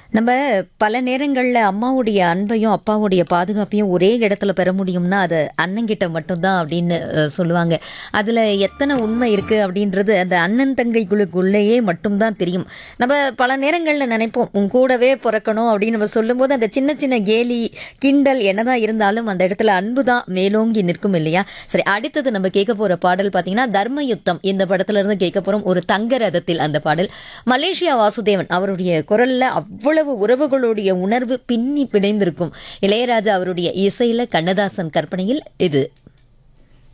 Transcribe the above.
நம்ம பல நேரங்களில் அம்மாவுடைய அன்பையும் அப்பாவுடைய பாதுகாப்பையும் ஒரே இடத்துல பெற முடியும்னா அது அண்ணங்கிட்ட மட்டும்தான் அப்படின்னு அஹ், சொல்லுவாங்க அதில் எத்தனை உண்மை இருக்குது அப்படின்றது அந்த அண்ணன் தங்கைகளுக்குள்ளேயே மட்டும்தான் தெரியும் நம்ம பல நேரங்களில் நினைப்போம் உன் கூடவே பிறக்கணும் அப்படின்னு நம்ம சொல்லும்போது அந்த சின்ன சின்ன கேலி கிண்டல் என்னதான் இருந்தாலும் அந்த இடத்துல அன்பு தான் மேலோங்கி நிற்கும் இல்லையா சரி அடுத்தது நம்ம கேட்க போகிற பாடல் பார்த்தீங்கன்னா தர்ம யுத்தம் இந்த படத்துல இருந்து கேட்க போகிறோம் ஒரு தங்க ரதத்தில் அந்த பாடல் மலேசியா வாசுதேவன் அவருடைய குரல்ல அவ்வளவு உறவுகளுடைய உணர்வு பின்னி பிணைந்திருக்கும் இளையராஜா அவருடைய இசையில கண்ணதாசன் கற்பனையில் இது